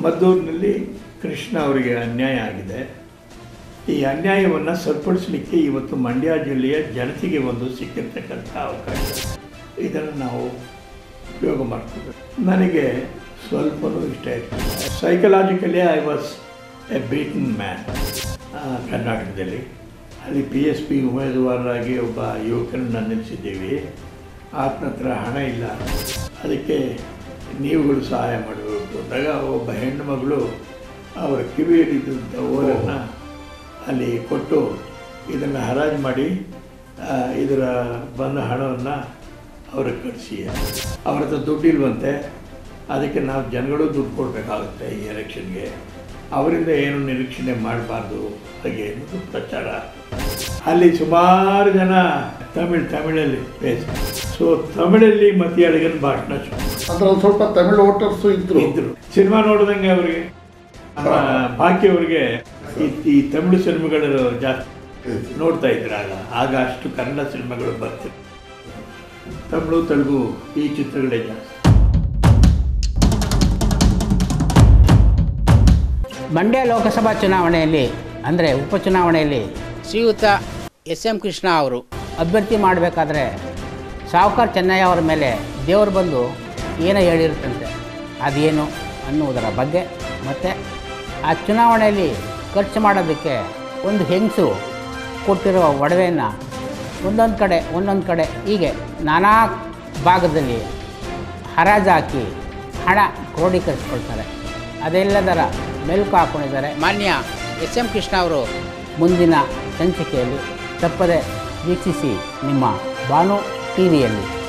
ಮದ್ದೂರಿನಲ್ಲಿ ಕೃಷ್ಣ ಅವರಿಗೆ ಅನ್ಯಾಯ ಆಗಿದೆ ಈ ಅನ್ಯಾಯವನ್ನು ಸರಿಪಡಿಸಲಿಕ್ಕೆ ಇವತ್ತು ಮಂಡ್ಯ ಜಿಲ್ಲೆಯ ಜನತೆಗೆ ಒಂದು ಸಿಕ್ಕಿರ್ತಕ್ಕಂಥ ಅವಕಾಶ ಇದನ್ನು ನಾವು ಉಪಯೋಗ ಮಾಡ್ಕೋಬೇಕು ನನಗೆ ಸ್ವಲ್ಪನೂ ಇಷ್ಟ ಆಯಿತು psychologically I was a beaten man ಕರ್ನಾಟಕದಲ್ಲಿ ಅಲ್ಲಿ ಪಿ ಎಸ್ ಪಿ ಉಮೇದುವಾರರಾಗಿ ಒಬ್ಬ ಯುವಕರನ್ನ ನಿಲ್ಲಿಸಿದ್ದೀವಿ ಆತನ ಹತ್ರ ಹಣ ಇಲ್ಲ ಅದಕ್ಕೆ ನೀವುಗಳು ಸಹಾಯ ಮಾಡಬೇಕು ಅಂದಾಗ ಒಬ್ಬ ಹೆಣ್ಣು ಮಗಳು ಅವರ ಕಿವಿಯಲ್ಲಿದ್ದಂಥ ಓರನ್ನು ಅಲ್ಲಿ ಕೊಟ್ಟು ಇದನ್ನು ಹರಾಜು ಮಾಡಿ ಆ, ಇದರ ಬಂದ ಹಣವನ್ನು ಅವ್ರಿಗೆ ಕಳಿಸಿ ಅವ್ರ ಹತ್ರ ದುಡ್ಡಿಲ್ವಂತೆ ಅದಕ್ಕೆ ನಾವು ಜನಗಳು ದುಡ್ಡು ಕೊಡಬೇಕಾಗುತ್ತೆ ಈ ಎಲೆಕ್ಷನ್ಗೆ ಅವರಿಂದ ಏನು ನಿರೀಕ್ಷಣೆ ಮಾಡಬಾರ್ದು ಹಾಗೆ ಅನ್ನೋದು ಪ್ರಚಾರ ಅಲ್ಲಿ ಸುಮಾರು ಜನ ತಮಿಳ್ ತಮಿಳಲ್ಲಿ ಬೇಸ್ ಸೊ ತಮಿಳಲ್ಲಿ ಮತಿಯಳಗನ್ ಭಾಷಣ ಶುರು ಅಂದ್ರೆ ಒಂದು ಸ್ವಲ್ಪ ತಮಿಳ್ ವೋಟರ್ಸು ಇದ್ರು ಇದ್ರು ಸಿನಿಮಾ ನೋಡಿದಂಗೆ ಅವರಿಗೆ ಬಾಕಿ ಅವರಿಗೆ ಈ ಈ ತಮಿಳು ಸಿನಿಮಾಗಳು ಜಾಸ್ತಿ ನೋಡ್ತಾ ಇದ್ರು ಆಗ ಆಗ ಅಷ್ಟು ಕನ್ನಡ ಸಿನಿಮಾಗಳು ಬರ್ತಿತ್ತು ತಮಿಳು ತೆಲುಗು ಈ ಚಿತ್ರಗಳೇ ಜಾಸ್ತಿ ಮಂಡ್ಯ ಲೋಕಸಭಾ ಚುನಾವಣೆಯಲ್ಲಿ ಅಂದರೆ ಉಪಚುನಾವಣೆಯಲ್ಲಿ ಶ್ರೀಯುತ ಎಸ್ ಎಂ ಕೃಷ್ಣ ಅವರು ಅಭ್ಯರ್ಥಿ ಮಾಡಬೇಕಾದ್ರೆ ಸಾವುಕಾರ್ ಚೆನ್ನಯ್ಯ ಅವರ ಮೇಲೆ ದೇವರು ಬಂದು ಏನೋ ಹೇಳಿರುತ್ತಂತೆ ಅದೇನು ಅನ್ನುವುದರ ಬಗ್ಗೆ ಮತ್ತು ಆ ಚುನಾವಣೆಯಲ್ಲಿ ಖರ್ಚು ಮಾಡೋದಕ್ಕೆ ಒಂದು ಹೆಂಗಸು ಕೊಟ್ಟಿರುವ ಒಡವೆಯನ್ನು ಒಂದೊಂದು ಕಡೆ ಒಂದೊಂದು ಕಡೆ ಹೀಗೆ ನಾನಾ ಭಾಗದಲ್ಲಿ ಹರಾಜು ಹಾಕಿ ಹಣ ಕ್ರೋಢೀಕರಿಸ್ಕೊಳ್ತಾರೆ ಅದೆಲ್ಲದರ ಮೆಲುಕು ಹಾಕ್ಕೊಂಡಿದ್ದಾರೆ ಮಾನ್ಯ ಎಸ್ ಎಂ ಕೃಷ್ಣ ಅವರು ಮುಂದಿನ ಸಂಚಿಕೆಯಲ್ಲಿ ತಪ್ಪದೆ ವೀಕ್ಷಿಸಿ ನಿಮ್ಮ ಬಾನು ಟಿ ವಿಯಲ್ಲಿ